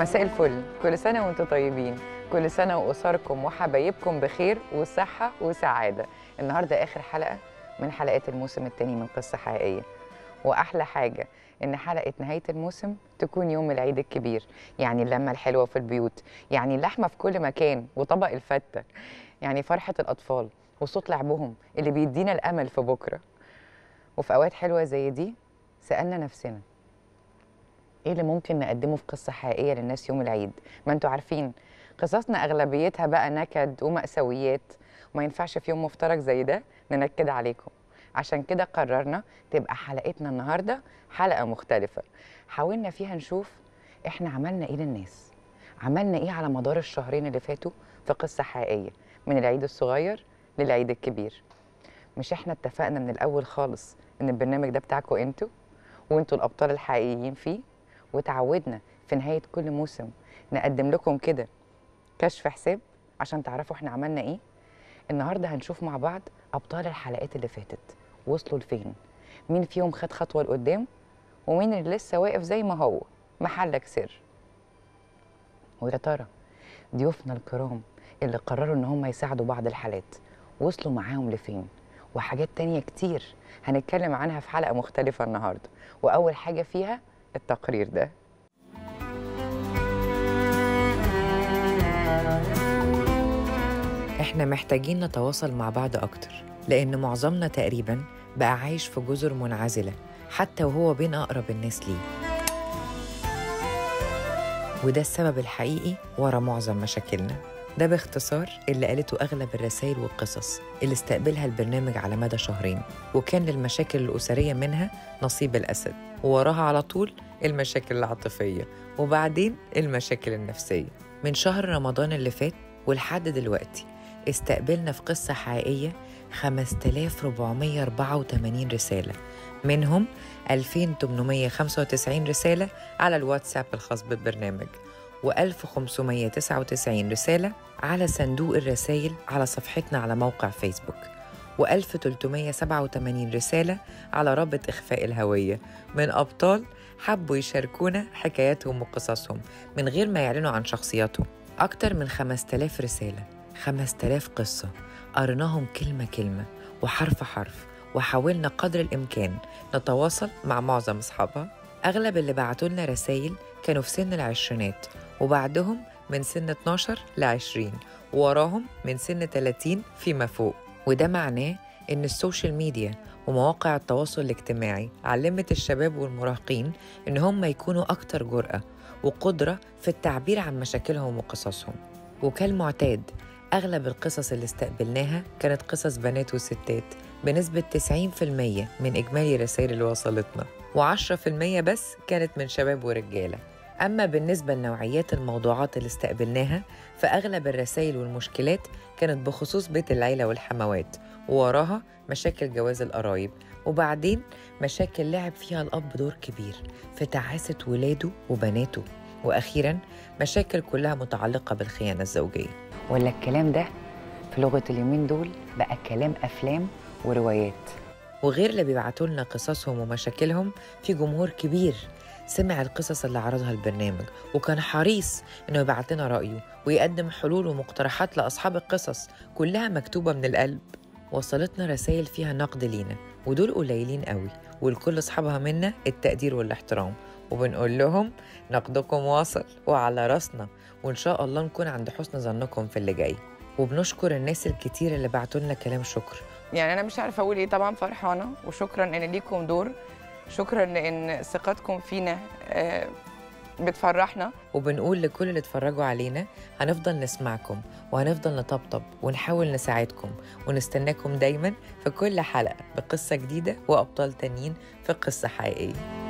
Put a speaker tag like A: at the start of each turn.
A: مساء الفل كل سنة وانتم طيبين كل سنة وأسركم وحبايبكم بخير وصحة وسعادة النهاردة آخر حلقة من حلقات الموسم الثاني من قصة حقيقية وأحلى حاجة إن حلقة نهاية الموسم تكون يوم العيد الكبير يعني اللمة الحلوة في البيوت يعني اللحمة في كل مكان وطبق الفتة يعني فرحة الأطفال وصوت لعبهم اللي بيدينا الأمل في بكرة وفي أوقات حلوة زي دي سألنا نفسنا ايه اللي ممكن نقدمه في قصه حقيقيه للناس يوم العيد ما انتوا عارفين قصصنا اغلبيتها بقى نكد ومأساويات وما ينفعش في يوم مفترج زي ده ننكد عليكم عشان كده قررنا تبقى حلقتنا النهارده حلقه مختلفه حاولنا فيها نشوف احنا عملنا ايه للناس عملنا ايه على مدار الشهرين اللي فاتوا في قصه حقيقيه من العيد الصغير للعيد الكبير مش احنا اتفقنا من الاول خالص ان البرنامج ده بتاعكم انتوا وانتوا الابطال الحقيقيين فيه وتعودنا في نهاية كل موسم نقدم لكم كده كشف حساب عشان تعرفوا احنا عملنا ايه النهارده هنشوف مع بعض ابطال الحلقات اللي فاتت وصلوا لفين مين فيهم خد خطوه لقدام ومين اللي لسه واقف زي ما هو محلك سر ويا ترى ضيوفنا الكرام اللي قرروا ان هم يساعدوا بعض الحالات وصلوا معاهم لفين وحاجات تانية كتير هنتكلم عنها في حلقة مختلفة النهاردة وأول حاجة فيها التقرير ده
B: احنا محتاجين نتواصل مع بعض أكتر لأن معظمنا تقريبا بقى عايش في جزر منعزلة حتى وهو بين أقرب الناس ليه وده السبب الحقيقي ورا معظم مشاكلنا ده باختصار اللي قالته أغلب الرسائل والقصص اللي استقبلها البرنامج على مدى شهرين وكان للمشاكل الأسرية منها نصيب الأسد ووراها على طول المشاكل العاطفية وبعدين المشاكل النفسية من شهر رمضان اللي فات ولحد دلوقتي استقبلنا في قصة حقيقية 5484 رسالة منهم 2895 رسالة على الواتساب الخاص بالبرنامج و1599 رسالة على صندوق الرسائل على صفحتنا على موقع فيسبوك و1387 رسالة على رابط إخفاء الهوية من أبطال حبوا يشاركونا حكاياتهم وقصصهم من غير ما يعلنوا عن شخصياتهم أكتر من 5000 رسالة 5000 قصة قريناهم كلمة كلمة وحرف حرف وحاولنا قدر الإمكان نتواصل مع معظم أصحابها أغلب اللي بعتوا لنا رسايل كانوا في سن العشرينات وبعدهم من سن 12 ل 20 ووراهم من سن 30 فيما فوق وده معناه إن السوشيال ميديا ومواقع التواصل الاجتماعي علمت الشباب والمراهقين إن هم يكونوا أكتر جرأة وقدرة في التعبير عن مشاكلهم وقصصهم وكالمعتاد أغلب القصص اللي استقبلناها كانت قصص بنات وستات بنسبة 90% من إجمالي الرسائل اللي وصلتنا و10% بس كانت من شباب ورجالة أما بالنسبة لنوعيات الموضوعات اللي استقبلناها فأغلب الرسائل والمشكلات كانت بخصوص بيت العيلة والحموات ووراها مشاكل جواز القرايب وبعدين مشاكل لعب فيها الأب دور كبير في تعاسة ولاده وبناته وأخيرا مشاكل كلها متعلقة بالخيانة الزوجية
A: ولا الكلام ده في لغة اليومين دول بقى كلام أفلام وروايات
B: وغير اللي بيبعتوا لنا قصصهم ومشاكلهم في جمهور كبير سمع القصص اللي عرضها البرنامج وكان حريص انه يبعت لنا رايه ويقدم حلول ومقترحات لاصحاب القصص كلها مكتوبه من القلب وصلتنا رسائل فيها نقد لينا ودول قليلين قوي ولكل اصحابها منا التقدير والاحترام وبنقول لهم نقدكم واصل وعلى راسنا وان شاء الله نكون عند حسن ظنكم في اللي جاي وبنشكر الناس الكتير اللي بعتوا لنا كلام شكر
A: يعني أنا مش عارفة أقول إيه طبعا فرحانة وشكرا إن ليكم دور شكرا لأن ثقتكم فينا آه، بتفرحنا
B: وبنقول لكل اللي اتفرجوا علينا هنفضل نسمعكم وهنفضل نطبطب ونحاول نساعدكم ونستناكم دايما في كل حلقة بقصة جديدة وأبطال تانيين في قصة حقيقية